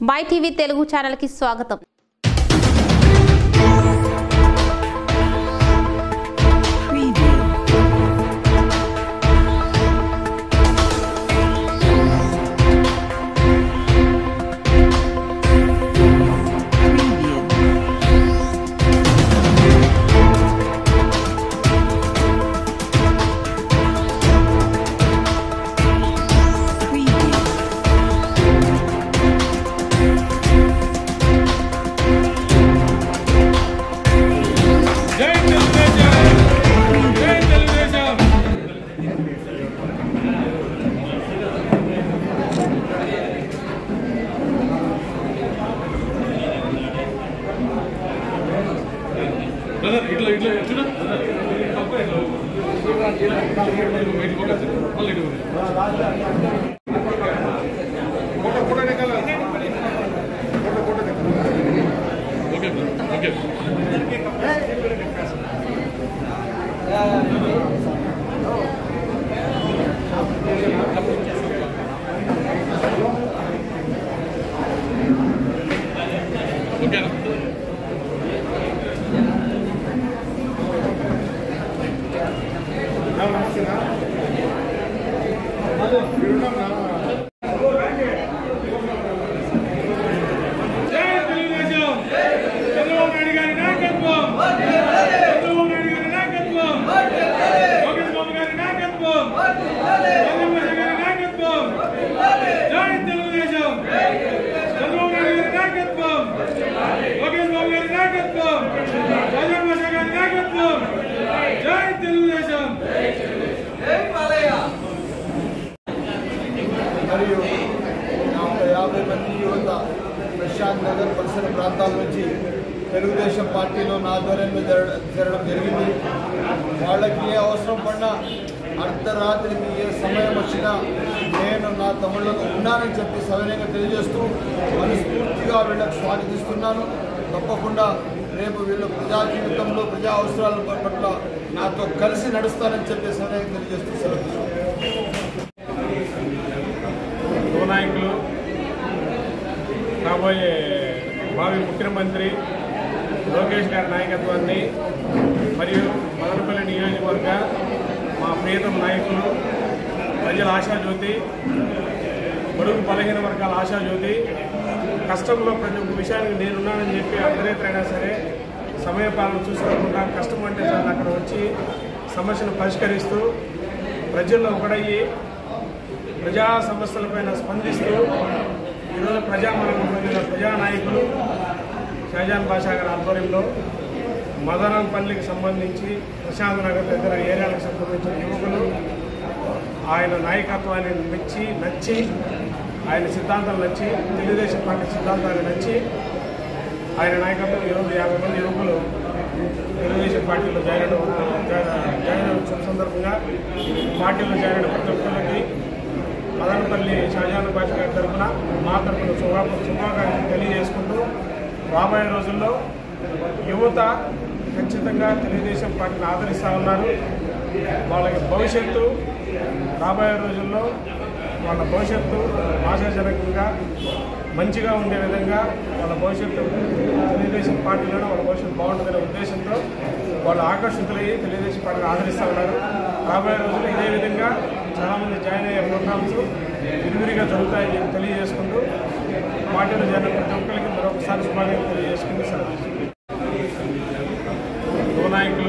By TV Telugu ఛానల్కి స్వాగతం Preview. Preview. Preview. జై తెలుగుదేశం జై తెలుగుదేశం బ్రదర్ ఇట్లా ఇట్లా చూడ ఫోటో ఫోటో నికాల ఫోటో ఫోటో ఓకే ఓకే ఓకేనా జై తెలుగుదేశం చంద్రబాబు నాయుడు గారి నాయకత్వం చంద్రబాబు నాయుడు గారి నాయకత్వం లోకేష్ బాబు గారి నాయకత్వం చంద్రబాబు గారి నాయకత్వం జై తెలుగుదేశం చంద్రబాబు నాయుడు గారి నాయకత్వం లోకేష్ బాబు గారి నాయకత్వం చంద్రబాబు గారి నాయకత్వం జై తెలుగుదేశం మరియు ఒక యాభై మంది యువత ప్రశాంత్ నగర్ పరిసర ప్రాంతాల నుంచి తెలుగుదేశం పార్టీలో నా ఆధ్వర్యంలో జరగ- జరగడం జరిగింది వాళ్ళకి ఏ అవసరం పడినా అర్ధరాత్రికి ఏ సమయం వచ్చినా నేను నా తమ్ముళ్ళతో ఉన్నానని చెప్పి సవినయంగా తెలియజేస్తూ మనస్ఫూర్తిగా వీళ్ళకి స్వాగతిస్తున్నాను తప్పకుండా రేపు వీళ్ళు ప్రజా జీవితంలో ప్రజా అవసరాల పట్ల నాతో కలిసి నడుస్తారని చెప్పి సవినయంగా తెలియజేస్తూ సెలవు తీసుకుంటున్నాను. యువ నాయకులు రాబోయే భావి ముఖ్యమంత్రి లోకేష్ గారి నాయకత్వాన్ని మరియు మదనపల్లి నియోజకవర్గ మా ప్రియతమ నాయకులు ప్రజల ఆశాజ్యోతి బడుగు బలహీన వర్గాల ఆశాజ్యోతి కష్టంలో ప్రతి ఒక్క విషయానికి నేనున్నానని చెప్పి అర్ధరేత్రైనా సరే సమయపాలన చూసుకోకుండా కష్టం అంటే చాలు అక్కడ వచ్చి సమస్యను పరిష్కరిస్తూ ప్రజల్లో ఒకడయ్యి ప్రజా సమస్యలపైన స్పందిస్తూ ఈరోజు ప్రజామరణం పొందిన ప్రజానాయకులు షాజాన్ బాషా గారి ఆధ్వర్యంలో మదనంపల్లికి సంబంధించి ప్రశాంత్ నగర్ దగ్గర ఏరియాలకు సంబంధించిన యువకులు ఆయన నాయకత్వాన్ని మెచ్చి నచ్చి ఆయన సిద్ధాంతాలు నచ్చి తెలుగుదేశం పార్టీ సిద్ధాంతాలు నచ్చి ఆయన నాయకత్వం ఈరోజు యాభై మంది యువకులు తెలుగుదేశం పార్టీలో జాయిన్ అవ్వడం జాయిన్ జాయిన్ అవుతున్న సందర్భంగా పార్టీలో జాయిన్ అయిన ప్రతి ఒక్కరికి మదనపల్లి షాజాన్ భాష గారి తరఫున మా తరఫున శుభా శుభాకాంక్షలు తెలియజేసుకుంటూ రాబోయే రోజుల్లో యువత ఖచ్చితంగా తెలుగుదేశం పార్టీని ఆదరిస్తూ ఉన్నారు వాళ్ళకి భవిష్యత్తు రాబోయే రోజుల్లో వాళ్ళ భవిష్యత్తు ఆశాజనకంగా మంచిగా ఉండే విధంగా వాళ్ళ భవిష్యత్తు తెలుగుదేశం పార్టీలోనే వాళ్ళ భవిష్యత్తు బాగుంటుందనే ఉద్దేశంతో వాళ్ళు ఆకర్షితులయ్యి తెలుగుదేశం పార్టీని ఆదరిస్తూ ఉన్నారు రాబోయే రోజుల్లో ఇదే విధంగా చాలామంది జాయిన్ అయ్యే ప్రోగ్రామ్స్ విరివిరిగా జరుగుతాయని చెప్పి తెలియజేసుకుంటూ పార్టీలో జరిగిన ప్రతి ఒక్కరికి మరొకసారి శుభాకాంక్షలు తెలియజేసుకుంటూ సెలవు తీసుకుంటున్నాను. యువ నాయకులు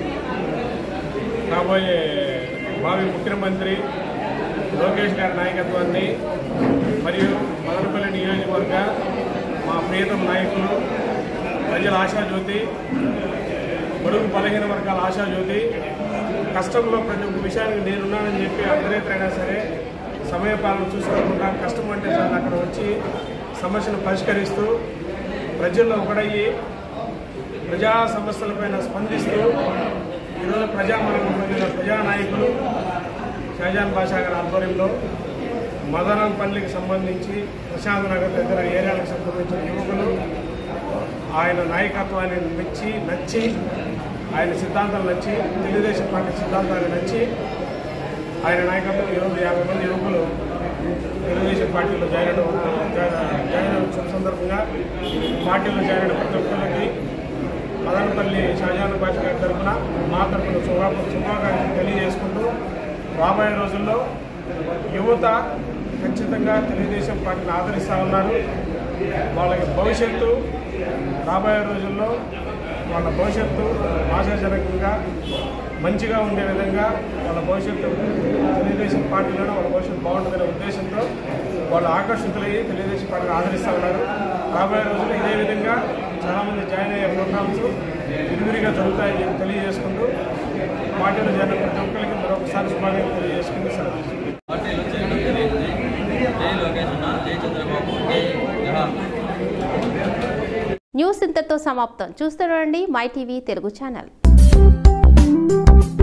రాబోయే భావి ముఖ్యమంత్రి లోకేష్ గారి నాయకత్వాన్ని మరియు మదనపల్లి నియోజకవర్గ మా ప్రియతమ నాయకులు ప్రజల ఆశాజ్యోతి బడుగు బలహీన వర్గాల ఆశాజ్యోతి కష్టంలో ప్రతి ఒక్క విషయానికి నేనున్నానని చెప్పి అర్ధరేత్రైనా సరే సమయపాలన చూసుకోకుండా కష్టం అంటే చాలు అక్కడ వచ్చి సమస్యను పరిష్కరిస్తూ ప్రజల్లో ఒకడయ్యి ప్రజా సమస్యలపైన స్పందిస్తూ ఈరోజు ప్రజామరణం పొందిన ప్రజానాయకులు షాజాన్ బాషా గారి ఆధ్వర్యంలో మదనంపల్లికి సంబంధించి ప్రశాంత్ నగర్ దగ్గర ఏరియాలకు సంబంధించిన యువకులు ఆయన నాయకత్వాన్ని మెచ్చి నచ్చి ఆయన సిద్ధాంతాలు నచ్చి తెలుగుదేశం పార్టీ సిద్ధాంతాలు నచ్చి ఆయన నాయకత్వం ఈరోజు యాభై మంది యువకులు తెలుగుదేశం పార్టీలో జాయిన్ అవ్వడం జాయిన్ జాయిన్ అవుతున్న పార్టీలో చేరిన ప్రతి ఒక్కరికి మదనపల్లి షాజాన్ భాష గారి తరఫున మా తరఫున శుభా శుభాకాంక్షలు తెలియజేసుకుంటూ రాబోయే రోజుల్లో యువత ఖచ్చితంగా తెలుగుదేశం పార్టీని ఆదరిస్తూ ఉన్నారు వాళ్ళకి భవిష్యత్తు రాబోయే రోజుల్లో వాళ్ళ భవిష్యత్తు ఆశాజనకంగా మంచిగా ఉండే విధంగా వాళ్ళ భవిష్యత్తు తెలుగుదేశం పార్టీలోనే వాళ్ళ భవిష్యత్తు బాగుంటుందనే ఉద్దేశంతో వాళ్ళు ఆకర్షితులయ్యి తెలుగుదేశం పార్టీని ఆదరిస్తూ ఉన్నారు రాబోయే రోజుల్లో ఇదే విధంగా చాలామంది జాయిన్ అయ్యే ప్రోగ్రామ్స్ విరివిరిగా జరుగుతాయని చెప్పి తెలియజేసుకుంటూ పార్టీలో చేరిన ప్రతి ఒక్కరికి మరొకసారి శుభాకాంక్షలు తెలియజేసుకుంటూ సెలవు తీసుకుంటాం. పార్టీలో చేరడం జరిగింది జై లోకేష్ అన్న జై చంద్రబాబు జై జవహర్ న్యూస్ ఇంతతో సమాప్తం చూస్తుండండి మై టీవీ తెలుగు ఛానల్